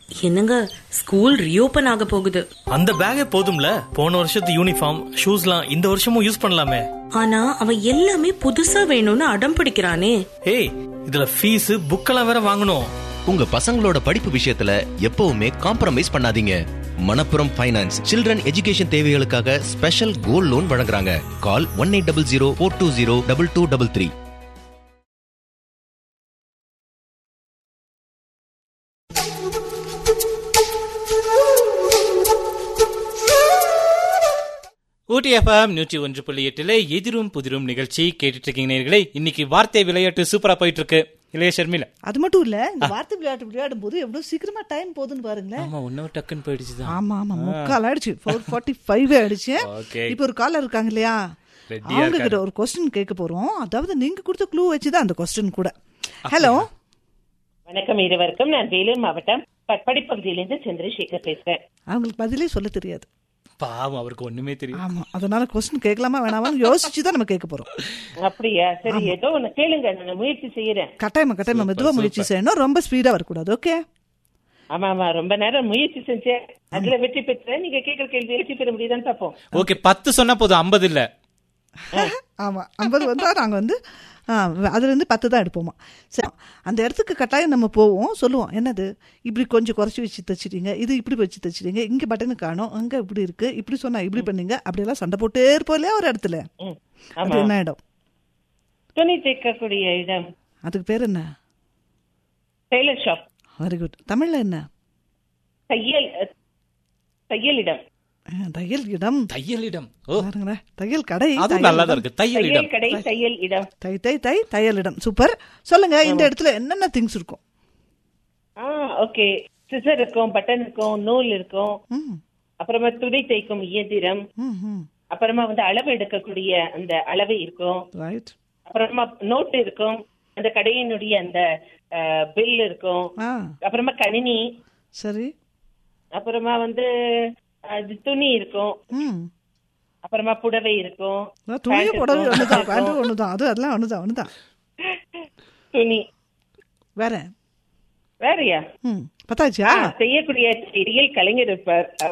என்னங்க school reopen ஆக போகுது அந்த பேக்கே போதும்ல போன வருஷத்து யூனிஃபார்ம் ஷூஸ்லாம் இந்த வருஷமும் யூஸ் பண்ணலாமே ஆனா அவன் எல்லாமே புதுசா வேணும்னு அடம் பிடிக்கிறானே ஏய் இதுல ஃபீஸ் புக்கெல்லாம் வேற வாங்கணும் உங்க பசங்களோட படிப்பு விஷயத்துல எப்பவுமே காம்ப்ரமைஸ் பண்ணாதீங்க மணப்புரம் ஃபைனான்ஸ் சில்ட்ரன் எஜுகேஷன் தேவைகளுக்காக ஸ்பெஷல் கோல்ட் லோன் வழங்குறாங்க call one eight double zero four two zero double two double three Ooty FM நூற்றி ஒன்று புள்ளி எட்டுல எதிரும் புதிரும் நிகழ்ச்சி கேட்டுட்டு இருக்கீங்க நேர்களே இன்னைக்கு வார்த்தை விளையாட்டு சூப்பரா போயிட்டு இருக்கு இல்லையா ஷர்மிளா அது மட்டும் இல்ல இந்த வார்த்தை விளையாட்டு விளையாடும் போது எவ்வளவு சீக்கிரமா டைம் போகுதுன்னு பாருங்களேன் ஆமா ஒன்னு டக்குன்னு போயிடுச்சுதான் ஆமா ஆமா முக்கால் ஆயிடுச்சு ஃபோர் ஃபார்ட்டி ஃபைவ் ஆயிடுச்சு Okay. இப்போ ஒரு காலர் இருக்காங்க இல்லையா Ready-ஆ அவங்க கிட்ட இருக்காரு. ஒரு கொஸ்டின் கேட்க போறோம் அதாவது நீங்க கொடுத்த க்ளூ வச்சுதான் அந்த கொஸ்டின் கூட ஹலோ வணக்கம் இருவருக்கும் நான் வேலூர் மாவட்டம் பட்படி பகுதியிலிருந்து சந்திரசேகர் பேசுறேன் அவங்களுக்கு பதிலே சொல்ல தெரியாது பாவம் அவருக்கு ஒண்ணுமே தெரியும் ஆமா அதனால கொஸ்டின் கேட்கலாமா வேணாமான்னு யோசிச்சு தான் நம்ம கேட்க போறோம் அப்படியா சரி ஏதோ ஒண்ணு கேளுங்க நான் முயற்சி செய்யறேன் கட்டாயமா கட்டாயமா மெதுவா முயற்சி செய்யணும் ரொம்ப ஸ்பீடா வரக்கூடாது ஓகே ஆமா ஆமா ரொம்ப நேரம் முயற்சி செஞ்சேன் அதுல வெற்றி பெற்றேன் நீங்க கேட்கிற கேள்வி வெற்றி பெற முடியுதான்னு பாப்போம் ஓகே பத்து சொன்னா போதும் ஐம்பது இல்ல ஆமா ஐம்பது வந்தா நாங்க வந்து ஆ, அதுல இருந்து பத்து தான் எடுப்போமா சரி அந்த இடத்துக்கு கட்டாயம் நம்ம போவோம் சொல்லுவோம் என்னது இப்படி கொஞ்சம் குறைச்சி வச்சு தச்சிட்டீங்க இது இப்படி வச்சு தச்சிட்டீங்க இங்க பட்டனு காணும் அங்க இப்படி இருக்கு இப்படி சொன்னா இப்படி பண்ணீங்க அப்படியெல்லாம் சண்டை போட்டே இருப்போம் இல்லையா ஒரு இடத்துல ம், அது ஆமா என்ன இடம் துணி தைக்கக்கூடிய இடம் அதுக்கு பேர் என்ன டெய்லர் ஷாப் வெரி குட் தமிழ்ல என்ன தையல் அஹ், தையல் இடம் ஆ, தையல் இடம் தையலிடம் ஓ பாருங்களேன் தையல் கடை அது தையல் நல்லா தான் இடம். இருக்கு தையலிடம் தையல் கடை தையல் இடம் தை தை தை தையல் இடம் சூப்பர் சொல்லுங்க இந்த இடத்துல என்னென்ன திங்ஸ் இருக்கும் ஆ ஓகே சிசர் இருக்கும் பட்டன் இருக்கும் நூல் இருக்கும் ம் அப்புறமா துணி தைக்கும் இயந்திரம் ம் ம் அப்புறமா வந்து அளவு எடுக்கக்கூடிய அந்த அளவு இருக்கும் ரைட் அப்புறமா நோட் இருக்கும் அந்த கடையினுடைய அந்த பில் இருக்கும் ஆ அப்புறமா கணினி சரி அப்புறமா வந்து அது துணி இருக்கும் ம் அப்புறமா புடவை இருக்கும் நான் துணியை pant போடவே இருக்கும், ஒண்ணுதான் இருக்கும். பேண்ட்டும் ஒண்ணுதான் அது அதெல்லாம் ஒண்ணுதான் ஒண்ணுதான் துணி வேற வேறயா ம் பத்தாச்சா ஆ, செய்யக்கூடிய தையல் கலைஞர் இருப்பார்